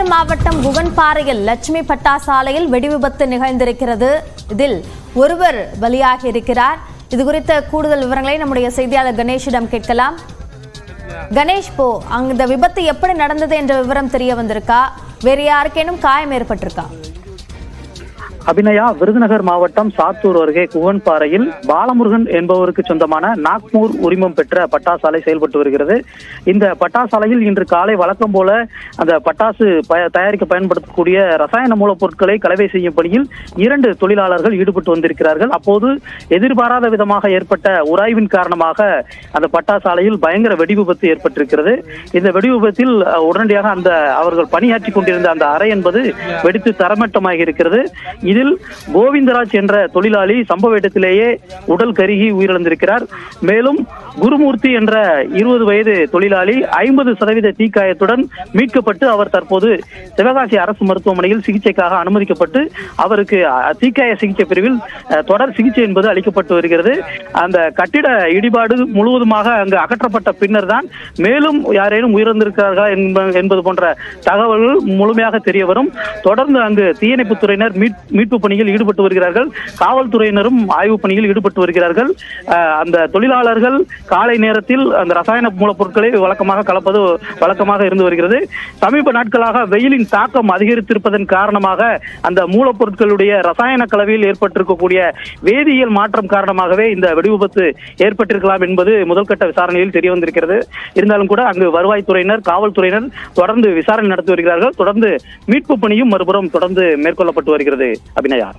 மாவட்டம் குகன்பாறையில் லட்சுமி பட்டாசாலையில் வெடிவிபத்து நிகழ்ந்திருக்கிறது இதில் ஒருவர் பலியாகி இருக்கிறார் இது குறித்த கூடுதல் விவரங்களை நம்முடைய செய்தியாளர் கணேஷிடம் கேட்கலாம் கணேஷ் போ அங்க இந்த விபத்து எப்படி நடந்தது என்ற விவரம் தெரிய வந்திருக்கா வேற யாருக்கேனும் காயம் ஏற்பட்டிருக்கா அபிநயா விருதுநகர் மாவட்டம் சாத்தூர் அருகே குவன்பாறையில் பாலமுருகன் என்பவருக்கு சொந்தமான நாக்மூர் உரிமம் பெற்ற பட்டாசாலை செயல்பட்டு வருகிறது இந்த பட்டாசாலையில் இன்று காலை வழக்கம் போல அந்த பட்டாசு பய- தயாரிக்க பயன்படுத்தக்கூடிய ரசாயன மூலப்பொருட்களை கலவை செய்யும் பணியில் இரண்டு தொழிலாளர்கள் ஈடுபட்டு வந்திருக்கிறார்கள் அப்போது எதிர்பாராத விதமாக ஏற்பட்ட உராய்வின் காரணமாக அந்த பட்டாசாலையில் பயங்கர வெடி விபத்து ஏற்பட்டிருக்கிறது இந்த வெடி விபத்தில் அஹ், உடனடியாக அந்த அவர்கள் பணியாற்றி கொண்டிருந்த அந்த அறை என்பது வெடித்து தரமட்டமாகி இருக்கிறது இதில் கோவிந்தராஜ் என்ற தொழிலாளி சம்பவ இடத்திலேயே உடல் கருகி உயிரிழந்திருக்கிறார் மேலும் குருமூர்த்தி என்ற இருபது வயது தொழிலாளி ஐம்பது சதவீத தீக்காயத்துடன் மீட்கப்பட்டு அவர் தற்போது சிவகாசி அரசு மருத்துவமனையில் சிகிச்சைக்காக அனுமதிக்கப்பட்டு அவருக்கு அஹ், தீக்காய சிகிச்சை பிரிவில் அஹ், தொடர் சிகிச்சை என்பது அளிக்கப்பட்டு வருகிறது அந்த கட்டிட இடிபாடு முழுவதுமாக அங்கு அகற்றப்பட்ட பின்னர் தான் மேலும் யாரேனும் உயிரிழந்திருக்கிறார்களா என்ப- என்பது போன்ற தகவல்கள் முழுமையாக தெரிய வரும் தொடர்ந்து அங்கு தீயணைப்புத் துறையினர் மீட்- மீட்பு பணியில் ஈடுபட்டு வருகிறார்கள் காவல்துறையினரும் ஆய்வு பணியில் ஈடுபட்டு வருகிறார்கள் அஹ், அந்த தொழிலாளர்கள் காலை நேரத்தில் அந்த ரசாயன மூலப்பொருட்களை வழக்கமாக கலப்பது வழக்கமாக இருந்து வருகிறது சமீப நாட்களாக வெயிலின் தாக்கம் அதிகரித்திருப்பதன் காரணமாக அந்த மூலப்பொருட்களுடைய ரசாயன கலவையில் ஏற்பட்டிருக்கக்கூடிய வேதியியல் மாற்றம் காரணமாகவே இந்த வெடி விபத்து ஏற்பட்டிருக்கலாம் என்பது முதல்கட்ட விசாரணையில் தெரிய வந்திருக்கிறது இருந்தாலும் கூட அங்கு வருவாய்த்துறையினர் காவல்துறையினர் தொடர்ந்து விசாரணை நடத்தி வருகிறார்கள் தொடர்ந்து மீட்பு பணியும் மறுபுறம் தொடர்ந்து மேற்கொள்ளப்பட்டு வருகிறது அபிநயா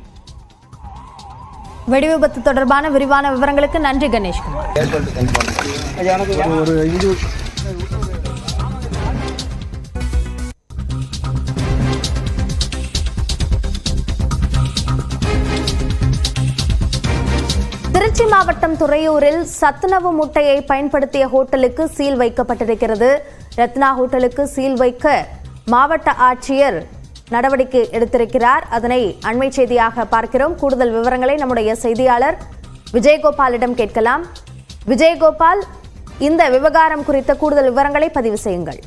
வெடி விபத்து தொடர்பான விரிவான விவரங்களுக்கு நன்றி கணேஷ்குமார் திருச்சி மாவட்டம் துறையூரில் சத்துணவு முட்டையை பயன்படுத்திய ஹோட்டலுக்கு சீல் வைக்கப்பட்டிருக்கிறது ரத்னா ஹோட்டலுக்கு சீல் வைக்க மாவட்ட ஆட்சியர் நடவடிக்கை எடுத்திருக்கிறார் அதனை அண்மை செய்தியாக பார்க்கிறோம் கூடுதல் விவரங்களை நம்முடைய செய்தியாளர் விஜயகோபாலிடம் கேட்கலாம் விஜயகோபால் இந்த விவகாரம் குறித்த கூடுதல் விவரங்களை பதிவு செய்யுங்கள்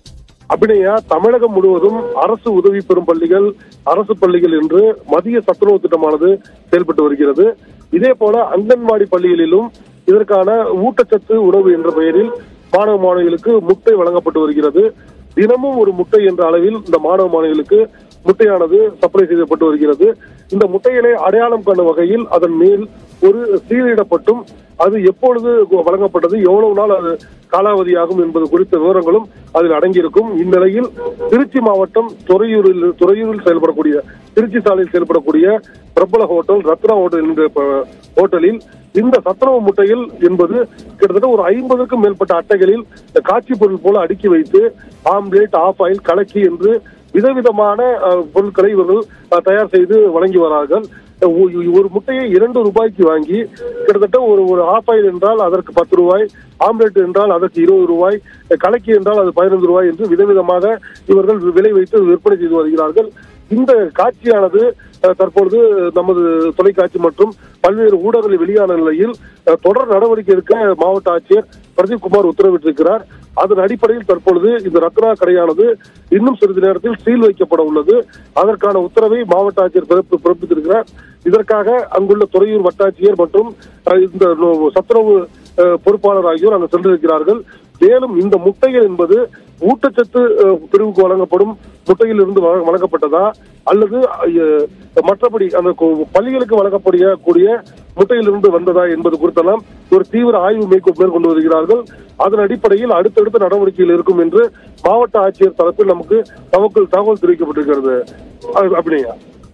அபிநயா தமிழகம் முழுவதும் அரசு உதவி பெறும் பள்ளிகள் அரசு பள்ளிகள் என்று மதிய சத்துணவு திட்டமானது செயல்பட்டு வருகிறது இதே போல அங்கன்வாடி பள்ளிகளிலும் இதற்கான ஊட்டச்சத்து உணவு என்ற பெயரில் மாணவ மாணவிகளுக்கு முட்டை வழங்கப்பட்டு வருகிறது தினமும் ஒரு முட்டை என்ற அளவில் இந்த மாணவ மாணவிகளுக்கு முட்டையானது சப்ளை செய்யப்பட்டு வருகிறது இந்த முட்டைகளை அடையாளம் காணும் வகையில் அதன் மேல் ஒரு சீலிடப்பட்டும் அது எப்பொழுது வழங்கப்பட்டது எவ்வளவு நாள் அது காலாவதியாகும் என்பது குறித்த விவரங்களும் அதில் அடங்கியிருக்கும் இந்நிலையில் திருச்சி மாவட்டம் துறையூரில் துறையூரில் செயல்படக்கூடிய திருச்சி சாலையில் செயல்படக்கூடிய பிரபல ஹோட்டல் ரத்னா ஹோட்டல் என்ற ப- ஹோட்டலில் இந்த சத்துணவு முட்டையில் என்பது கிட்டத்தட்ட ஒரு ஐம்பதுக்கும் மேற்பட்ட அட்டைகளில் இந்த காட்சி பொருள் போல அடுக்கி வைத்து ஆம்லேட் ஆஃப் ஆயில் கலக்கி என்று விதவிதமான அஹ், பொருட்களை இவர்கள் அஹ், தயார் செய்து வழங்கி வரார்கள் ஒ- ஒரு முட்டையை இரண்டு ரூபாய்க்கு வாங்கி கிட்டத்தட்ட ஒரு ஒரு ஆஃப் ஆயில் என்றால் அதற்கு பத்து ரூபாய் ஆம்லெட் என்றால் அதற்கு இருபது ரூபாய் கலக்கி என்றால் அது பதினைந்து ரூபாய் என்று விதவிதமாக இவர்கள் விலை வைத்து விற்பனை செய்து வருகிறார்கள் இந்த காட்சியானது அஹ், தற்பொழுது நமது தொலைக்காட்சி மற்றும் பல்வேறு ஊடகங்களில் வெளியான நிலையில் அஹ், தொடர் நடவடிக்கை எடுக்க மாவட்ட ஆட்சியர் பிரதீப் குமார் உத்தரவிட்டிருக்கிறார் அதன் அடிப்படையில் தற்பொழுது இந்த ரத்னா கடையானது இன்னும் சிறிது நேரத்தில் சீல் வைக்கப்பட உள்ளது அதற்கான உத்தரவை மாவட்ட ஆட்சியர் பிறப்பு பிறப்பித்திருக்கிறார் இதற்காக அங்குள்ள துறையூர் வட்டாட்சியர் மற்றும் அஹ், இந்த நோ- சத்துணவு அஹ், பொறுப்பாளர் ஆகியோர் அங்கு சென்றிருக்கிறார்கள் மேலும் இந்த முட்டைகள் என்பது ஊட்டச்சத்து அஹ், பிரிவுக்கு வழங்கப்படும் முட்டையில் இருந்து வழங்க- வழங்கப்பட்டதா அல்லது அஹ், மற்றபடி அந்த கு- பள்ளிகளுக்கு வழங்கக்கூடிய கூடிய முட்டையிலிருந்து வந்ததா என்பது குறித்தெல்லாம் ஒரு தீவிர ஆய்வு மேற்கொ- மேற்கொண்டு வருகிறார்கள் அதன் அடிப்படையில் அடுத்தடுத்த நடவடிக்கைகள் இருக்கும் என்று மாவட்ட ஆட்சியர் தரப்பில் நமக்கு நமக்கு தகவல் தெரிவிக்கப்பட்டிருக்கிறது அஹ், அபிநயா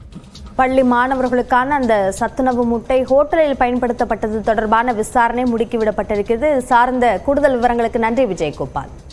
பள்ளி மாணவர்களுக்கான அந்த சத்துணவு முட்டை ஹோட்டலில் பயன்படுத்தப்பட்டது தொடர்பான விசாரணை முடுக்கிவிடப்பட்டிருக்கிறது இது சார்ந்த கூடுதல் விவரங்களுக்கு நன்றி விஜயகோபால்